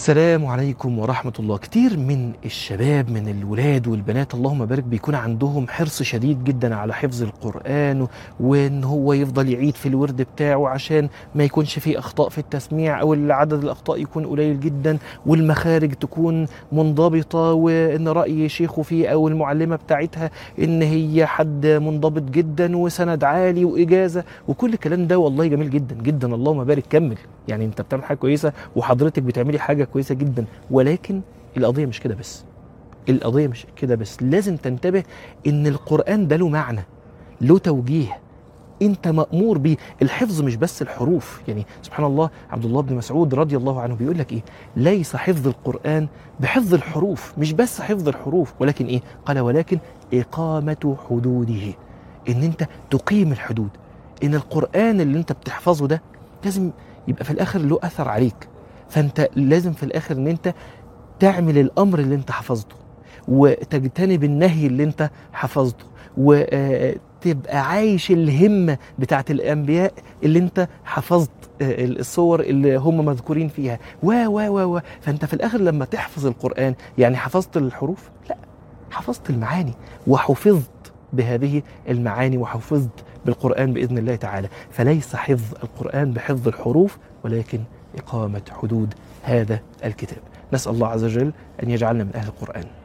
السلام عليكم ورحمة الله كتير من الشباب من الولاد والبنات اللهم بارك بيكون عندهم حرص شديد جدا على حفظ القرآن و- وان هو يفضل يعيد في الورد بتاعه عشان ما يكونش فيه اخطاء في التسميع او عدد الاخطاء يكون قليل جدا والمخارج تكون منضبطة وان رأي شيخه فيه او المعلمة بتاعتها ان هي حد منضبط جدا وسند عالي واجازة وكل الكلام ده والله جميل جدا جدا اللهم بارك كمل يعني انت بتعمل حاجة كويسة وحضرتك بتعملي حاجة كويسة جدا ولكن القضية مش كده بس القضية مش كده بس لازم تنتبه ان القرآن ده له معنى له توجيه انت مأمور بيه الحفظ مش بس الحروف يعني سبحان الله عبد الله بن مسعود رضي الله عنه بيقول لك ايه ليس حفظ القرآن بحفظ الحروف مش بس حفظ الحروف ولكن ايه قال ولكن إقامة حدوده ان انت تقيم الحدود ان القرآن اللي انت بتحفظه ده لازم يبقى في الاخر له اثر عليك فانت لازم في الاخر ان انت تعمل الامر اللي انت حفظته وتجتنب النهي اللي انت حفظته وتبقى عايش الهمة بتاعت الأنبياء اللي انت حفظت آه، الصور اللي هم مذكورين فيها و و و و فانت في الآخر لما تحفظ القرآن يعني حفظت الحروف لا حفظت المعاني وحفظت بهذه المعاني وحفظت بالقرآن بإذن الله تعالى فليس حفظ القرآن بحفظ الحروف ولكن إقامة حدود هذا الكتاب نسأل الله عز وجل أن يجعلنا من أهل القرآن